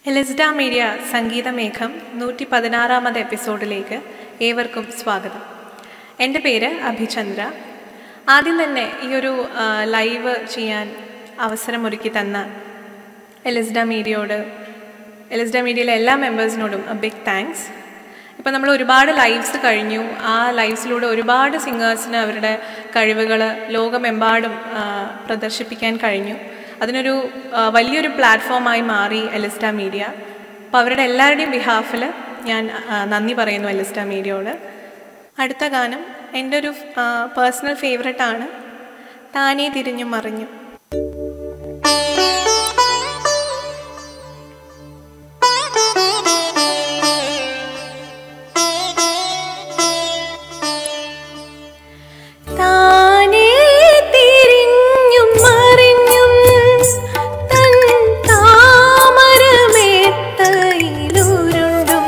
എലിസ്ഡ media സംഗീതമേഘം നൂറ്റി പതിനാറാമത് എപ്പിസോഡിലേക്ക് ഏവർക്കും സ്വാഗതം എൻ്റെ പേര് അഭിചന്ദ്ര ആദ്യം തന്നെ ഈ ഒരു ആ, ലൈവ് ചെയ്യാൻ അവസരമൊരുക്കി തന്ന എലിസ്ഡ മീഡിയയോട് എലിസ്ഡ മീഡിയയിലെ എല്ലാ മെമ്പേഴ്സിനോടും ബിഗ് താങ്ക്സ് ഇപ്പം നമ്മൾ ഒരുപാട് ലൈവ്സ് കഴിഞ്ഞു ആ ലൈവ്സിലൂടെ ഒരുപാട് സിംഗേഴ്സിന് അവരുടെ കഴിവുകൾ ലോകമെമ്പാടും ആ, പ്രദർശിപ്പിക്കാൻ കഴിഞ്ഞു അതിനൊരു ആ, വലിയൊരു പ്ലാറ്റ്ഫോമായി മാറി എലിസ്റ്റ മീഡിയ അപ്പോൾ അവരുടെ എല്ലാവരുടെയും ബിഹാഫിൽ ഞാൻ ആ, നന്ദി പറയുന്നു എലിസ്റ്റ മീഡിയയോട് അടുത്ത ഗാനം എൻ്റെ ഒരു പേഴ്സണൽ ഫേവററ്റ് ആണ് താനേ തിരിഞ്ഞു മറിഞ്ഞു താനേ തിരിഞ്ഞും മറിഞ്ഞും തൻ താമരമേത്തയിലുരുണ്ടും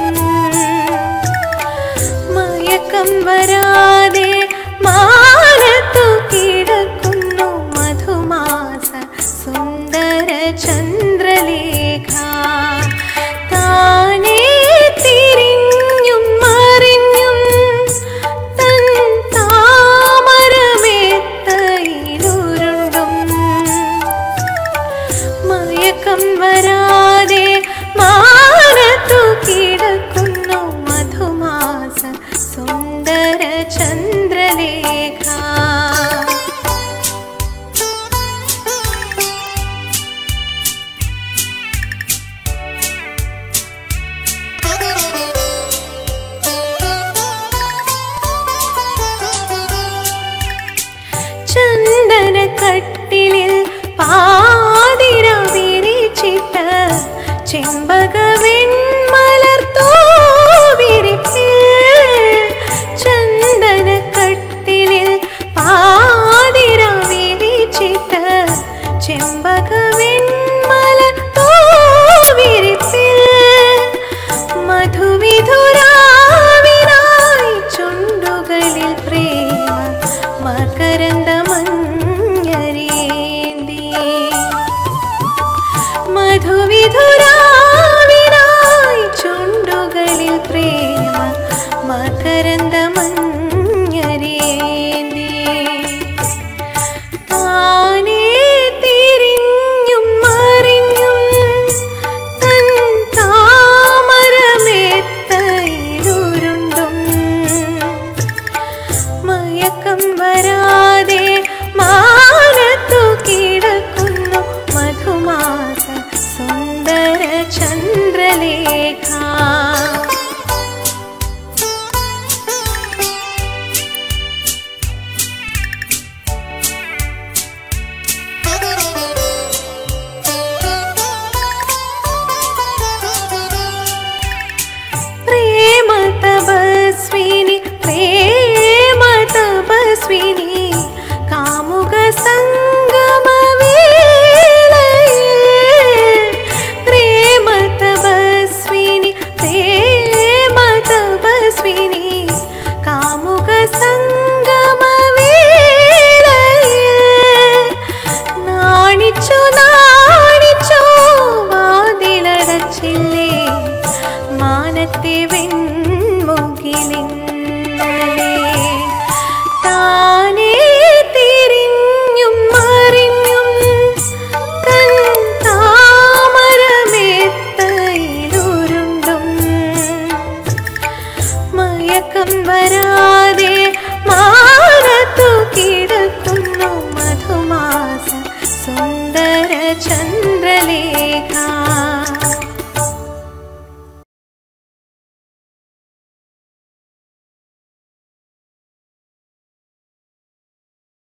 മയക്കം വരാതെ മാനത്തു കിടക്കുന്നു മധുമാസ സുന്ദര ചന്ദ്രലേഖ താനേ തിരിഞ്ഞും മറിഞ്ഞും തൻ താമരമേത്തയിലുരുണ്ടും മയക്കം വരാതെ മാനത്തു കിടക്കുന്നു മധുമാസ സുന്ദര ചന്ദ്രലേഖ ചന്ദന കട്ടിലിൽ പാതിര വിരിച്ചിട്ട് ചെമ്പക വെൺമലർത്തോ വിരിപ്പിൽ ചന്ദന കട്ടിലിൽ പാതിര വിരിച്ചിട്ട് ചെമ്പക വെൺമലർത്തോ വിരിപ്പിൽ മധുവിധുരാവിനായി ചുണ്ടുകളിൽ പ്രേമ മകരന്ദ മഞ്ഞരേന്തി മധുവിധുരാവിനായി ചുണ്ടുകളിൽ പ്രേമ മകരന്ദ മഞ്ഞരേന്തി താനേ തിരിഞ്ഞും മറിഞ്ഞും തൻ താമരമേത്തയിലുരുണ്ടും മയക്കം വരാതെ മാനത്തു കിടക്കുന്നു മധുമാസ സുന്ദര ചന്ദ്രലേഖ ప్రేమ తపస్విని ప్రేమ తపస్విని కాముక సంగమ ప్రేమ తపస్విని ప్రేమ తపస్విని కాముక సంగమ നാണിച്ചു നാണിച്ചു വാതിലടച്ചില്ലേ മാനത്തെ വെൺമുകിലിന്നലെ താനേ തിരിഞ്ഞും മറിഞ്ഞും തൻ താമരമേത്തയിലുരുണ്ടും മയക്കം വരാതെ മാനത്തു കിടക്കുന്നു മധുമാസ സുന്ദര ചന്ദ്രലേഖ